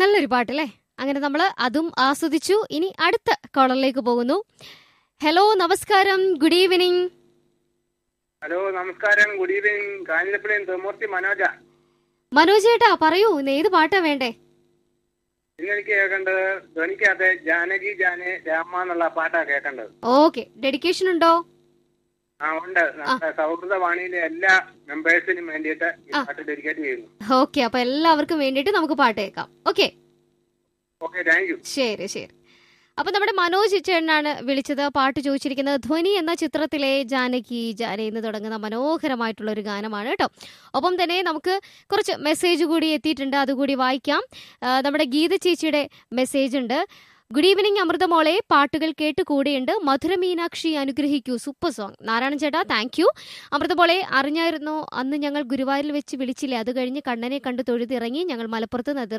നല്ലൊരു പാട്ടല്ലേ അങ്ങനെ നമ്മൾ അതും ആസ്വദിച്ചു ഇനി അടുത്ത കോളറിലേക്ക് പോകുന്നു ഹലോ നമസ്കാരം ഗുഡ് ഈവനിങ് ഹലോ നമസ്കാരം ഗുഡ് ഈവനിങ് കാഞ്ഞിരപ്പള്ളിയും ത്രിമൂർത്തി മനോജ മനോജ് ചേട്ടാ പറയൂ ഇന്ന് ഏത് പാട്ടാ വേണ്ടേ ഇന്ന് എനിക്ക് കേൾക്കേണ്ടത് ധ്വനിക്കകത്ത് ജാനകി ജാനെ രാമ എന്നുള്ള പാട്ടാ കേൾക്കേണ്ടത് ഓക്കെ ഡെഡിക്കേഷൻ ഉണ്ടോ ആ ഉണ്ട് നമ്മുടെ സൗഹൃദവാണിയിലെ എല്ലാ മെമ്പേഴ്സിനും വേണ്ടിയിട്ട് ഈ ആ. പാട്ട് ഡെഡിക്കേറ്റ് ചെയ്യുന്നു ഓക്കെ അപ്പൊ എല്ലാവർക്കും വേണ്ടിയിട്ട് നമുക്ക് പാട്ട് കേൾക്കാം ഓക്കെ ഓക്കെ താങ്ക് യു ശരി ശരി അപ്പൊ നമ്മുടെ മനോജ് ചേട്ടനാണ് വിളിച്ചത് പാട്ട് ചോദിച്ചിരിക്കുന്നത് ധ്വനി എന്ന ചിത്രത്തിലെ ജാനകി ജാന എന്ന് തുടങ്ങുന്ന മനോഹരമായിട്ടുള്ള ഒരു ഗാനമാണ് കേട്ടോ ഒപ്പം തന്നെ നമുക്ക് കുറച്ച് മെസ്സേജ് കൂടി എത്തിയിട്ടുണ്ട് അതുകൂടി വായിക്കാം ആ, നമ്മുടെ ഗീത ചേച്ചിയുടെ മെസ്സേജ് ഉണ്ട് ഗുഡ് ഈവനിങ് അമൃതമോളെ പാട്ടുകൾ കേട്ട് കൂടെയുണ്ട് മധുര മീനാക്ഷി അനുഗ്രഹിക്കൂ സൂപ്പർ സോങ് നാരായണൻ ചേട്ടാ താങ്ക് യു അമൃതമോളെ അറിഞ്ഞായിരുന്നോ അന്ന് ഞങ്ങൾ ഗുരുവായൂരിൽ വെച്ച് വിളിച്ചില്ലേ അത് കഴിഞ്ഞ് കണ്ണനെ കണ്ട് തൊഴുതിറങ്ങി ഞങ്ങൾ മലപ്പുറത്ത് നിന്ന്